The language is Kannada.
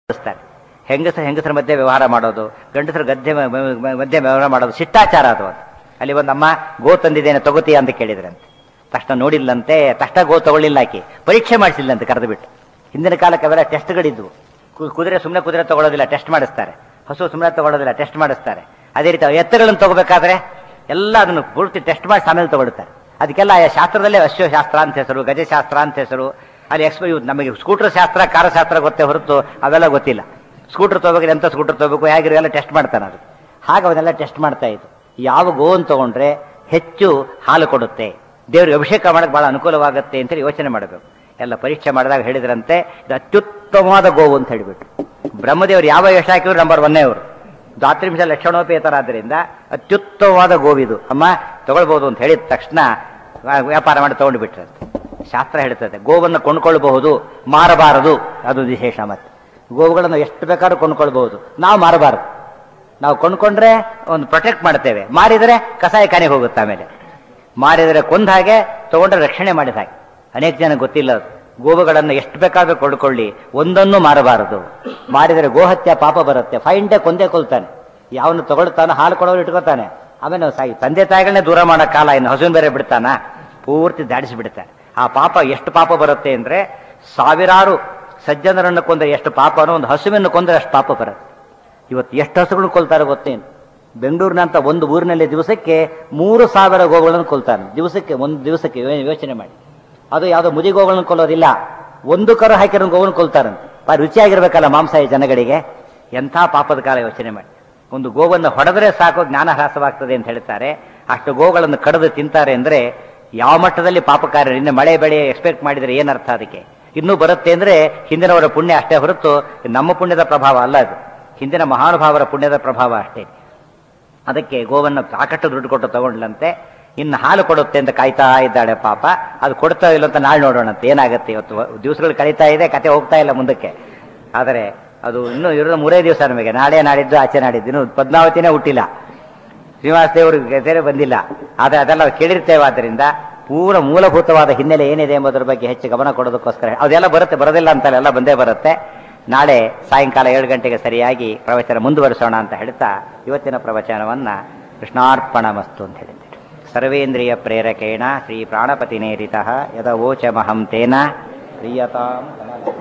ಬಳಸ್ತಾರೆ ಹೆಂಗಸರ ಹೆಂಗಸರ ಮಧ್ಯೆ ವ್ಯವಹಾರ ಮಾಡೋದು ಗಂಡಸರ ಗದ್ದೆ ಮ- ಮ- ಮಧ್ಯೆ ವ್ಯವಹಾರ ಮಾಡೋದು ಶಿಷ್ಟಾಚಾರ ಅದು ಅದು ಅಲ್ಲಿ ಒಂದಮ್ಮ ಗೋ ತಂದಿದ್ದೇನೆ ತಗೋತೀಯ ಅಂತ ಕೇಳಿದ್ರಂತೆ ತಕ್ಷಣ ನೋಡಿಲ್ಲಂತೆ ತಕ್ಷಣ ಗೋ ತಗೊಳ್ಳಿಲ್ಲ ಆಕಿ ಪರೀಕ್ಷೆ ಮಾಡಿಸಿಲ್ಲಂತೆ ಕರೆದು ಬಿಟ್ಟು ಹಿಂದಿನ ಕಾಲಕ್ಕೆ ಅವೆಲ್ಲ ಟೆಸ್ಟ್ಗಳಿದ್ವು ಕು- ಕುದುರೆ ಸುಮ್ಮನೆ ಕುದುರೆ ತಗೊಳ್ಳೋದಿಲ್ಲ ಟೆಸ್ಟ್ ಮಾಡಿಸ್ತಾರೆ ಹಸು ಸುಮ್ಮನೆ ತಗೊಳ್ಳೋದಿಲ್ಲ ಟೆಸ್ಟ್ ಮಾಡಿಸ್ತಾರೆ ಅದೇ ರೀತಿ ಎತ್ತುಗಳನ್ನು ತಗೋಬೇಕಾದ್ರೆ ಎಲ್ಲ ಅದನ್ನು ಪೂರ್ತಿ ಟೆಸ್ಟ್ ಮಾಡಿ ಆಮೇಲೆ ತಗೊಳ್ತಾರೆ ಅದಕ್ಕೆಲ್ಲ ಆಯಾ ಶಾಸ್ತ್ರದಲ್ಲೇ ಅಶ್ವಶಾಸ್ತ್ರ ಅಂತ ಹೆಸರು ಗಜಶಾಸ್ತ್ರ ಅಂತ ಹೆಸರು ಅಲ್ಲಿ ಎಕ್ಸ್ಪ ಇವ್ ನಮಗೆ ಸ್ಕೂಟರ್ ಶಾಸ್ತ್ರ ಕಾರ ಶಾಸ್ತ್ರ ಗೊತ್ತೇ ಹೊರತು ಅವೆಲ್ಲ ಗೊತ್ತಿಲ್ಲ ಸ್ಕೂಟರ್ ತಗೋಬೇಕು ಎಂತ ಸ್ಕೂಟರ್ ತಗೋಬೇಕು ಹೇಗಿರೋ ಎಲ್ಲ ಟೆಸ್ಟ್ ಮಾಡ್ತಾನೆ ಅದು ಹಾಗೆ ಅವನ್ನೆಲ್ಲ ಟೆಸ್ಟ್ ಮಾಡ್ತಾ ಇತ್ತು ಯಾವ ಗೋವನ್ನು ತಗೊಂಡ್ರೆ ಹೆಚ್ಚು ಹಾಲು ಕೊಡುತ್ತೆ ದೇವರಿಗೆ ಅಭಿಷೇಕ ಮಾಡಕ್ಕೆ ಬಹಳ ಅನುಕೂಲವಾಗುತ್ತೆ ಅಂತೇಳಿ ಯೋಚನೆ ಮಾಡಬೇಕು ಎಲ್ಲ ಪರೀಕ್ಷೆ ಮಾಡಿದಾಗ ಹೇಳಿದ್ರಂತೆ ಇದು ಅತ್ಯುತ್ತಮವಾದ ಗೋವು ಅಂತ ಹೇಳಿಬಿಟ್ಟು ಬ್ರಹ್ಮದೇವರು ಯಾವ ಯಶ ಹಾಕಿದ್ರು ನಂಬರ್ ಒನ್ನೇ ಅವರು ದಾತ್ರಿಂಶ ಲಕ್ಷಣೋಪೇತರಾದ್ದರಿಂದ ಅತ್ಯುತ್ತಮವಾದ ಗೋವಿದು ಅಮ್ಮ ತಗೊಳ್ಬಹುದು ಅಂತ ಹೇಳಿದ ತಕ್ಷಣ ಆ, ವ್ಯಾಪಾರ ಮಾಡಿ ತಗೊಂಡು ಬಿಟ್ರಂತೆ ಶಾಸ್ತ್ರ ಹೇಳ್ತದೆ ಗೋವನ್ನು ಕೊಂಡ್ಕೊಳ್ಬಹುದು ಮಾರಬಾರದು ಅದು ವಿಶೇಷ ಮತ್ತೆ ಗೋವುಗಳನ್ನು ಎಷ್ಟು ಬೇಕಾದ್ರೂ ಕೊಂಡ್ಕೊಳ್ಬಹುದು ನಾವು ಮಾರಬಾರದು ನಾವು ಕೊಂಡ್ಕೊಂಡ್ರೆ ಒಂದು ಪ್ರೊಟೆಕ್ಟ್ ಮಾಡ್ತೇವೆ ಮಾರಿದರೆ ಕಸಾಯ ಖಾನೆಗೆ ಹೋಗುತ್ತೆ ಆಮೇಲೆ ಮಾರಿದರೆ ಕೊಂದ ಹಾಗೆ ತಗೊಂಡ್ರೆ ರಕ್ಷಣೆ ಮಾಡಿದ ಹಾಗೆ ಅನೇಕ ಜನ ಗೊತ್ತಿಲ್ಲ ಅದು. ಗೋವುಗಳನ್ನು ಎಷ್ಟು ಬೇಕಾದ್ರೂ ಕೊಂಡ್ಕೊಳ್ಳಿ ಒಂದನ್ನು ಮಾರಬಾರದು ಮಾರಿದರೆ ಗೋಹತ್ಯ ಪಾಪ ಬರುತ್ತೆ ಫೈನ್ ಡೇ ಕೊಂದೇ ಕೊಲ್ತಾನೆ ಯಾವನು ತಗೊಳ್ತಾನೆ ಹಾಲು ಕೊಡೋರು ಇಟ್ಕೋತಾನೆ ಆಮೇಲೆ ಅವ್ನು ಸಾಯಿ ತಂದೆ ತಾಯಿಗಳನ್ನೇ ದೂರ ಮಾಡೋ ಕಾಲ ಇನ್ನು ಹಸುವಿನ ಬೇರೆ ಬಿಡ್ತಾನ ಪೂರ್ತಿ ದಾಡಿಸಿ ಬಿಡ್ತಾನೆ ಆ ಪಾಪ ಎಷ್ಟು ಪಾಪ ಬರುತ್ತೆ ಅಂದ್ರೆ ಸಾವಿರಾರು ಸಜ್ಜನರನ್ನು ಕೊಂದರೆ ಎಷ್ಟು ಪಾಪನೋ ಒಂದು ಹಸುವನ್ನು ಕೊಂದರೆ ಅಷ್ಟು ಪಾಪ ಬರುತ್ತೆ ಇವತ್ತು ಎಷ್ಟು ಹಸುಗಳು ಕೊಲ್ತಾರೆ ಗೊತ್ತೇನು ಬೆಂಗಳೂರಿನಂತ ಒಂದು ಊರಿನಲ್ಲಿ ದಿವಸಕ್ಕೆ ಮೂರು ಸಾವಿರ ಗೋವುಗಳನ್ನು ಕೊಲ್ತಾನೆ ದಿವಸಕ್ಕೆ ಒಂದು ದಿವಸಕ್ಕೆ ಯೋ- ಯೋಚನೆ ಮಾಡಿ ಅದು ಯಾವುದೋ ಮುದಿ ಗೋವುಗಳನ್ನು ಕೊಲ್ಲೋದಿಲ್ಲ ಒಂದು ಕರು ಹಾಕಿರೋ ಗೋವನ್ನು ಕೊಲ್ತಾರಂತೆ ಭಾರಿ ರುಚಿಯಾಗಿರ್ಬೇಕಲ್ಲ ಮಾಂಸ ಈ ಜನಗಳಿಗೆ ಎಂಥ ಪಾಪದ ಕಾಲ ಯೋಚನೆ ಮಾಡಿ ಒಂದು ಗೋವನ್ನು ಹೊಡೆದ್ರೆ ಸಾಕು ಜ್ಞಾನ ಹ್ರಾಸವಾಗ್ತದೆ ಅಂತ ಹೇಳ್ತಾರೆ ಅಷ್ಟು ಗೋಗಳನ್ನು ಕಡಿದು ತಿಂತಾರೆ ಅಂದ್ರೆ ಯಾವ ಮಟ್ಟದಲ್ಲಿ ಪಾಪಕಾರ್ಯ ಇನ್ನು ಮಳೆ ಬೆಳೆ ಎಕ್ಸ್ಪೆಕ್ಟ್ ಮಾಡಿದರೆ ಏನರ್ಥ ಅದಕ್ಕೆ ಇನ್ನೂ ಬರುತ್ತೆ ಅಂದ್ರೆ ಹಿಂದಿನವರ ಪುಣ್ಯ ಅಷ್ಟೇ ಹೊರತು ನಮ್ಮ ಪುಣ್ಯದ ಪ್ರಭಾವ ಅಲ್ಲ ಅದು ಹಿಂದಿನ ಮಹಾನುಭಾವರ ಪುಣ್ಯದ ಪ್ರಭಾವ ಅಷ್ಟೇ ಅದಕ್ಕೆ ಗೋವನ್ನು ಸಾಕಷ್ಟು ದುಡ್ಡು ಕೊಟ್ಟು ತಗೊಂಡ್ಲಂತೆ ಇನ್ನು ಹಾಲು ಕೊಡುತ್ತೆ ಅಂತ ಕಾಯ್ತಾ ಇದ್ದಾಳೆ ಪಾಪ ಅದು ಕೊಡ್ತಾ ಇಲ್ಲ ಅಂತ ನಾಳೆ ನೋಡೋಣಂತೆ ಏನಾಗುತ್ತೆ ಇವತ್ತು ದಿವಸಗಳು ಕಳೀತಾ ಇದೆ ಕತೆ ಹೋಗ್ತಾ ಇಲ್ಲ ಮುಂದಕ್ಕೆ ಆದರೆ ಅದು ಇನ್ನೂ ಇರೋದು ಮೂರೇ ದಿವಸ ನಮಗೆ ನಾಳೆ ನಾಡಿದ್ದು ಆಚೆ ನಾಡಿದ್ದು ಇನ್ನು ಪದ್ಮಾವತಿನೇ ಹುಟ್ಟಿಲ್ಲ ಶ್ರೀನಿವಾಸ ದೇವರು ಗಜೇರೆ ಬಂದಿಲ್ಲ ಆದರೆ ಅದೆಲ್ಲ ನಾವು ಕೇಳಿರ್ತೇವೆ ಆದ್ದರಿಂದ ಪೂರ ಮೂಲಭೂತವಾದ ಹಿನ್ನೆಲೆ ಏನಿದೆ ಎಂಬುದರ ಬಗ್ಗೆ ಹೆಚ್ಚು ಗಮನ ಕೊಡೋದಕ್ಕೋಸ್ಕರ ಅದೆಲ್ಲ ಬರುತ್ತೆ ಬರೋದಿಲ್ಲ ಅಂತಲ್ಲ ಎಲ್ಲ ಬಂದೇ ಬರುತ್ತೆ ನಾಳೆ ಸಾಯಂಕಾಲ ಏಳು ಗಂಟೆಗೆ ಸರಿಯಾಗಿ ಪ್ರವಚನ ಮುಂದುವರಿಸೋಣ ಅಂತ ಹೇಳ್ತಾ ಇವತ್ತಿನ ಪ್ರವಚನವನ್ನ ಕೃಷ್ಣಾರ್ಪಣ ಮಸ್ತು ಅಂತ ಹೇಳಿದ್ದೇನೆ ಸರ್ವೇಂದ್ರಿಯ ಪ್ರೇರಕೇಣ ಶ್ರೀ ಪ್ರಾಣಪತಿ ನೇರಿತ ಯದವೋಚಮಹಂ ತೇನ ಪ್ರಿಯತಾಂ ಕಮಲ